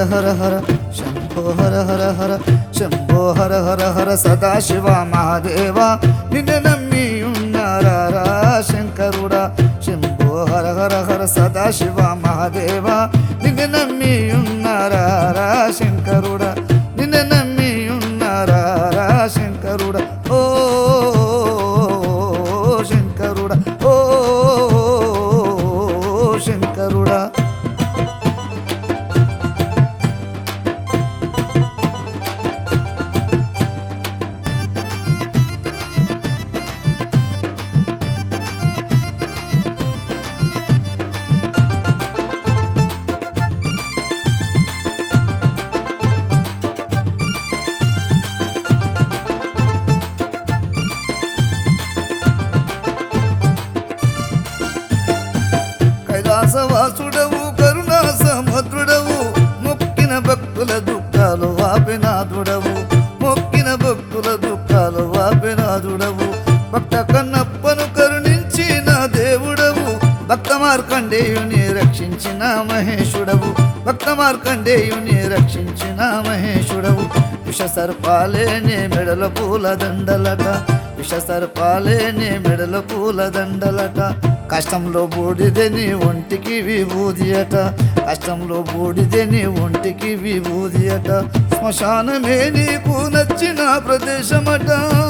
హర హర శంభో హర హర హర శంభో హర హర హర సదాశివ మహాదేవ నిన్ను నమ్మి ఉన్నారా శంకరుడా శంభో హర హర హర సదాశివ మహాదేవ నిన్ను నమ్మి ఉన్నారా శంకరుడా నిన్ను నమ్మి ఉన్నారా శంకరుడా ఓ శంకరుడా ఓ శంకరుడా కైలాసవాసుడవు కరుణా సముద్రుడవు మొక్కిన భక్తుల దుఃఖాలు వాపినాథుడవు మొక్కిన భక్తుల దుఃఖాలు వాపినాథుడవు భక్త కన్నప్పను కరుణించిన దేవుడవు భక్త మార్కండేయుని రక్షించిన మహేశుడవు భక్త మార్కండేయుని రక్షించిన మహేశుడవు విష సర్పాలేనే మెడల పూల దండలట విష సర్పాలేనే మెడల పూల దండలట కష్టంలో బూడిదే నీ ఒంటికి విభూది అట కష్టంలో బూడిదే నీ ఒంటికి విభూది అట శ్మశానమే నీకు నచ్చిన ప్రదేశమట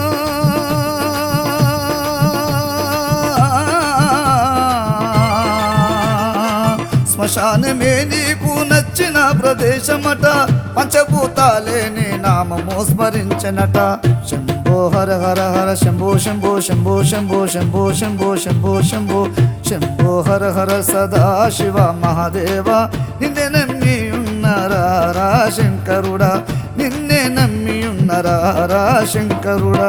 శ్మశానమే నీకు నచ్చిన ప్రదేశమట పంచభూతాలే నీ నామము స్మరించనట శంభో హర హర హర శంభో శంభో శంభో శంభో శంభో శంభో శంభో శంభో శంభో హర హర సదా శివ మహాదేవ నిన్నే నమ్మి ఉన్నారా శంకరుడా నిన్నే నమ్మి ఉన్నారా శంకరుడా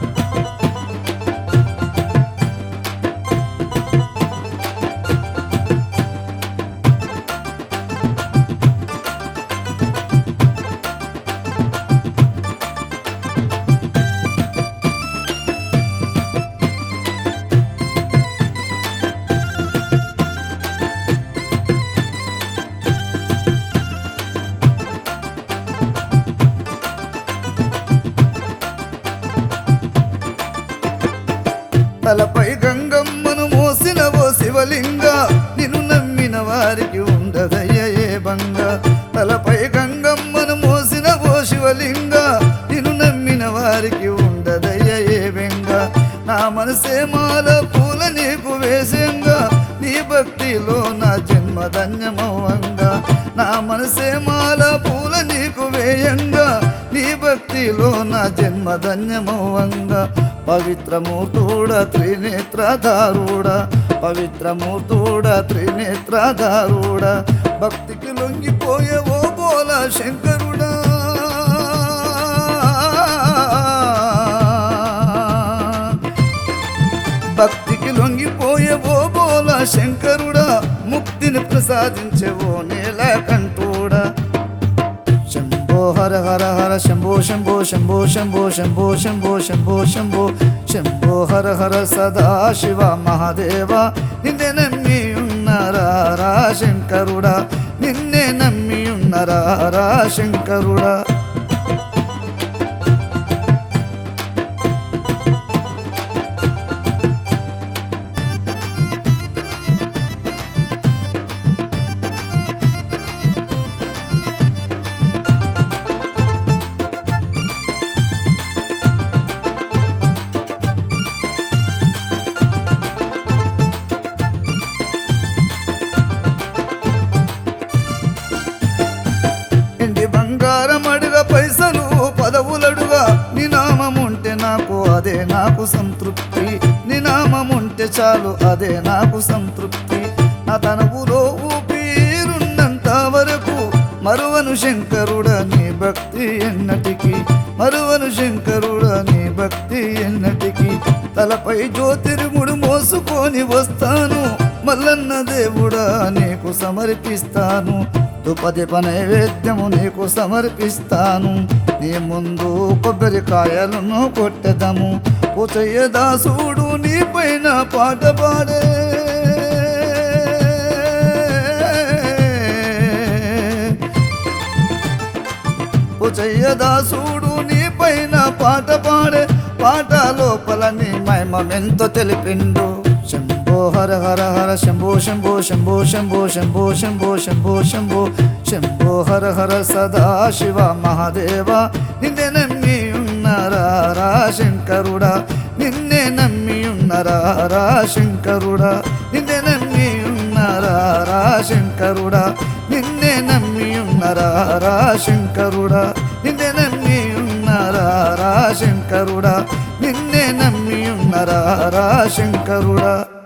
తలపై గంగమ్మను మోసిన ఓ శివలింగ నిన్ను నమ్మిన వారికి ఉండదయ్య ఏ బంగ తలపై గంగమ్మను మోసిన ఓ శివలింగ నిన్ను నమ్మిన వారికి ఉండదయ్య ఏ బెంగ నా మనసే మాల పూల నీకు వేసంగా నీ భక్తిలో నా జన్మ ధన్యమవంగా నా మనసే మాల పూల నీకు వేయంగా నీ భక్తిలో నా జన్మ ధన్యమవంగా పవిత్రమూర్తుడ త్రినేత్రధారుడ పవిత్రమూర్తుడ త్రినేత్రధారుడ భక్తికి లొంగిపోయే ఓ బోల శంకరుడా భక్తికి లొంగిపోయే ఓ బోల శంకరుడా ముక్తిని ప్రసాదించే ఓ నేల కంటూడా శంభో హర హర హర శంభో శంభో శంభో శంభో శంభో శంభో శంభో శంభో శంభో హర హర సదా శివ మహాదేవ నిన్నే నమ్మి ఉన్నారా శంకరుడా నిన్నే నమ్మి ఉన్నారా శంకరుడా ఎండి బంగారం అడుగ పైసలు పదవులడుగా నీ నామముంటే నాకు అదే నాకు సంతృప్తి నీ నామముంటే చాలు అదే నాకు సంతృప్తి నా తనవులో ఊపిరున్నంత వరకు మరువను శంకరుడ నీ భక్తి ఎన్నటికి మరువను శంకరుడ నీ భక్తి ఎన్నటికి తలపై జ్యోతిర్ముడు మోసుకొని వస్తాను మల్లన్న దేవుడా నీకు సమర్పిస్తాను దుపదిప నైవేద్యము నీకు సమర్పిస్తాను నీ ముందు కొబ్బరికాయలను కొట్టెదము పోచయ్య దాసుడు నీ పైన పాట పాడే జబ్బు చెయ్యదాసుడు నీ పైన పాట పాడే పాట లోపల నీ మహిమెంతో తెలిపిండు శంభో హర హర హర శంభో శంభో శంభో శంభో శంభో శంభో శంభో శంభో శంభో హర హర సదా శివ మహాదేవ నిన్నే నమ్మి ఉన్నారా శంకరుడా నిన్నే నమ్మి ఉన్నారా శంకరుడా నిన్నే నమ్మి ఉన్నారా శంకరుడా నిన్నే నమ్మి ఉన్నారా శంకరుడా నిన్నే నమ్మి ఉన్నారా శంకరుడా నిన్నే నమ్మి ఉన్నారా శంకరుడా